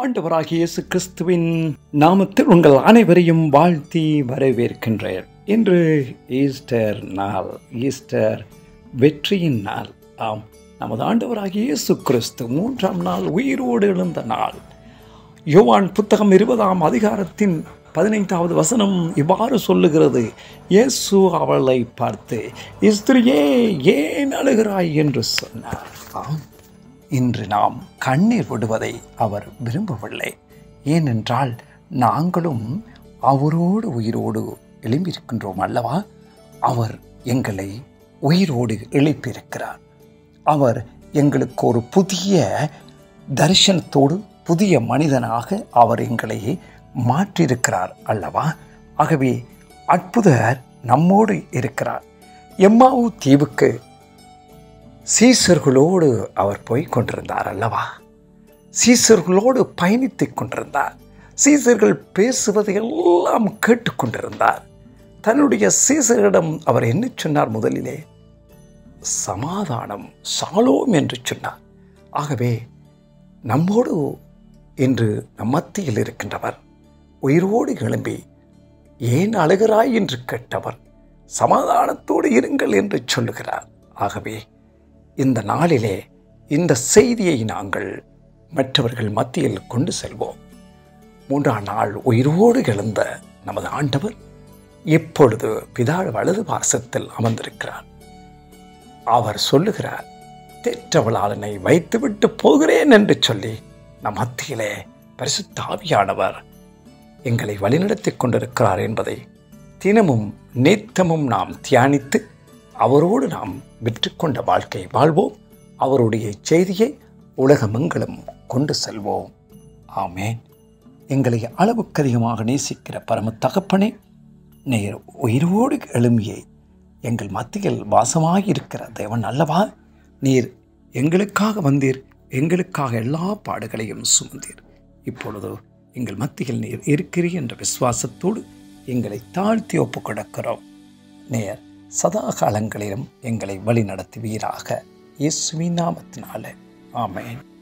ஆண்டவராகிய இயேசு கிறிஸ்துவின் நாமத்தில் உங்கள் அனைவரையும் வாழ்த்தி வரவேற்கின்றேன் இன்று ஈஸ்டர் நாள் ஈஸ்டர் வெற்றியின் நாள் ஆம் நமது ஆண்டவராகிய இயேசு கிறிஸ்து மூன்றாம் நாள் உயிரோடு எழுந்த நாள் யோவான் புத்தகம் இருபதாம் அதிகாரத்தின் பதினைந்தாவது வசனம் இவ்வாறு சொல்லுகிறது இயேசு அவளை பார்த்து இஸ்திரியே ஏன் அழுகிறாய் என்று சொன்னார் ஆம் இன்று நாம் கண்ணீர் விடுவதை அவர் விரும்பவில்லை ஏனென்றால் நாங்களும் அவரோடு உயிரோடு எழும்பியிருக்கின்றோம் அல்லவா அவர் எங்களை உயிரோடு எழுப்பியிருக்கிறார் அவர் எங்களுக்கு ஒரு புதிய தரிசனத்தோடு புதிய மனிதனாக அவர் எங்களை மாற்றியிருக்கிறார் அல்லவா ஆகவே அற்புதர் நம்மோடு இருக்கிறார் எம்மாவு தீவுக்கு சீசர்களோடு அவர் போய் கொண்டிருந்தார் அல்லவா சீசர்களோடு பயணித்துக் கொண்டிருந்தார் சீசர்கள் பேசுவதை எல்லாம் கேட்டுக்கொண்டிருந்தார் தன்னுடைய சீசரிடம் அவர் என்ன சொன்னார் முதலிலே சமாதானம் சாலோம் என்று சொன்னார் ஆகவே நம்மோடு இன்று நம் மத்தியில் இருக்கின்றவர் உயிரோடு எழும்பி ஏன் அழுகிறாய் என்று கேட்டவர் சமாதானத்தோடு இருங்கள் என்று சொல்லுகிறார் ஆகவே இந்த நாளிலே இந்த செய்தியை நாங்கள் மற்றவர்கள் மத்தியில் கொண்டு செல்வோம் மூன்றாம் நாள் உயிரோடு எழுந்த நமது ஆண்டவர் இப்பொழுது பிதா வலது பாசத்தில் அமர்ந்திருக்கிறார் அவர் சொல்லுகிறார் தேற்றவளாளனை வைத்துவிட்டு போகிறேன் என்று சொல்லி நம் மத்தியிலே பரிசுத்தாவியானவர் எங்களை வழிநடத்திக் கொண்டிருக்கிறார் என்பதை தினமும் நித்தமும் நாம் தியானித்து அவரோடு நாம் வெற்றிக்கொண்ட வாழ்க்கை வாழ்வோம் அவருடைய செய்தியை உலகமெங்கிலும் கொண்டு செல்வோம் ஆமேன் எங்களை அளவுக்கு அதிகமாக நேசிக்கிற பரம தகப்பனே நீர் உயிரோடு எழும்பியை எங்கள் மத்தியில் வாசமாயிருக்கிற தேவன் அல்லவா நீர் எங்களுக்காக வந்தீர் எங்களுக்காக எல்லா பாடுகளையும் சுமந்தீர் இப்பொழுது எங்கள் மத்தியில் நீர் இருக்கிறீர் என்ற விசுவாசத்தோடு எங்களை தாழ்த்தி ஒப்பு கொடுக்கிறோம் நேர் சதா காலங்களிலும் எங்களை வழி நடத்துவீராக இயேசுவின் நாமத்தினால ஆமேன்